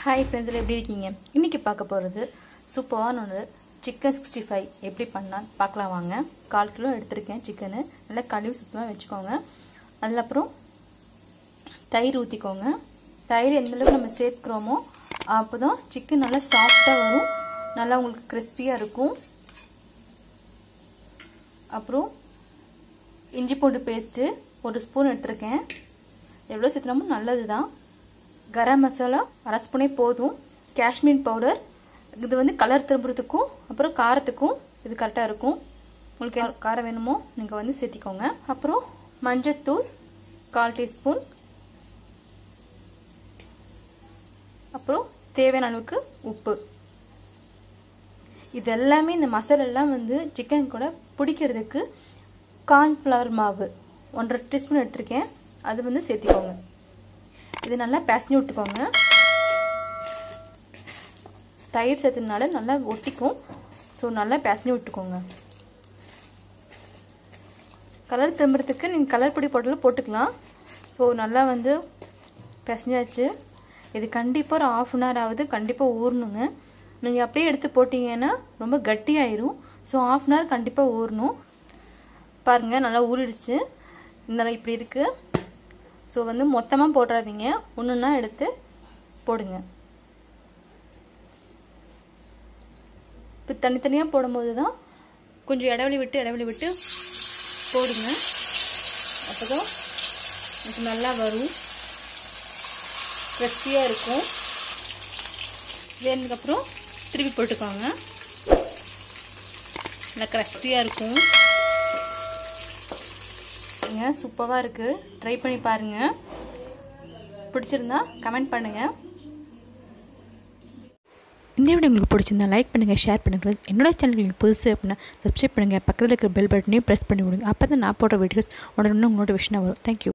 hi ஃப்ரெண்ட்ஸில் எப்படி இருக்கீங்க இன்றைக்கி பார்க்க போகிறது சூப்பரான ஒரு சிக்கன் சிக்ஸ்டி ஃபைவ் எப்படி பண்ணலான்னு பார்க்கலாம் வாங்க கால் கிலோ எடுத்திருக்கேன் சிக்கனு நல்லா கழுவி சுத்தமாக வச்சுக்கோங்க அதில் அப்புறம் தயிர் ஊற்றிக்கோங்க தயிர் எந்த அளவுக்கு நம்ம சேர்க்குறோமோ அப்போ தான் சிக்கன் நல்லா சாஃப்டாக வரும் நல்லா உங்களுக்கு கிறிஸ்பியாக இருக்கும் அப்புறம் இஞ்சி பூண்டு பேஸ்ட்டு ஒரு ஸ்பூன் எடுத்திருக்கேன் எவ்வளோ சேர்த்துனமோ நல்லது தான் கரம் மசாலா அரை ஸ்பூனே போதும் காஷ்மீர் பவுடர் இது வந்து கலர் திரும்புறதுக்கும் அப்புறம் காரத்துக்கும் இது கரெக்டாக இருக்கும் உங்களுக்கு காரம் வேணுமோ நீங்கள் வந்து சேர்த்திக்கோங்க அப்புறம் மஞ்சத்தூள் கால் டீஸ்பூன் அப்புறம் தேவையான அளவுக்கு உப்பு இது எல்லாமே இந்த மசாலெல்லாம் வந்து சிக்கன் கூட பிடிக்கிறதுக்கு கார்ன்ஃப்ளவர் மாவு ஒன்றரை டீஸ்பூன் எடுத்திருக்கேன் அது வந்து சேர்த்திக்கோங்க இது நல்லா பேசஞ்சு விட்டுக்கோங்க தயிர் சேர்த்ததுனால நல்லா ஒட்டிக்கும் ஸோ நல்லா பேசஞ்சு விட்டுக்கோங்க கலர் திரும்புறதுக்கு நீங்கள் கலர் பொடி போட்டாலும் போட்டுக்கலாம் ஸோ நல்லா வந்து பிசைஞ்சாச்சு இது கண்டிப்பாக ஒரு ஆஃப் அன் ஹவர் ஆகுது கண்டிப்பாக ஊறணுங்க நீங்கள் அப்படியே எடுத்து போட்டிங்கன்னா ரொம்ப கட்டியாயிரும் ஸோ ஆஃப் அன் ஹவர் கண்டிப்பாக ஊறணும் பாருங்கள் நல்லா ஊறிடுச்சு இந்த இப்படி இருக்குது ஸோ வந்து மொத்தமாக போடுறாதீங்க ஒன்றுன்னா எடுத்து போடுங்க இப்போ தனித்தனியாக போடும்போது தான் கொஞ்சம் இடைவெளி விட்டு இடைவெளி விட்டு போடுங்க அப்போ தான் எனக்கு நல்லா வரும் கிறிஸ்பியாக இருக்கும் வேணுதுக்கப்புறம் திருப்பி போட்டுக்கோங்க நல்லா கிறிஸ்பியாக இருக்கும் பாருங்க சூப்பராக இருக்குது ட்ரை பண்ணி பாருங்கள் பிடிச்சிருந்தா கமெண்ட் பண்ணுங்கள் இந்த வீடியோ உங்களுக்கு பிடிச்சிருந்தா லைக் பண்ணுங்கள் ஷேர் பண்ணுங்கள் என்னோட சேனல் உங்களுக்கு புதுசு அப்படின்னா சப்ஸ்கிரைப் பண்ணுங்கள் பக்கத்தில் இருக்கிற பெல் பட்டனையும் ப்ரெஸ் பண்ணி விடுங்க அப்போ தான் நான் போடுற வீடியோஸ் உடனே உங்களோட விஷயம் வரும் தேங்க்யூ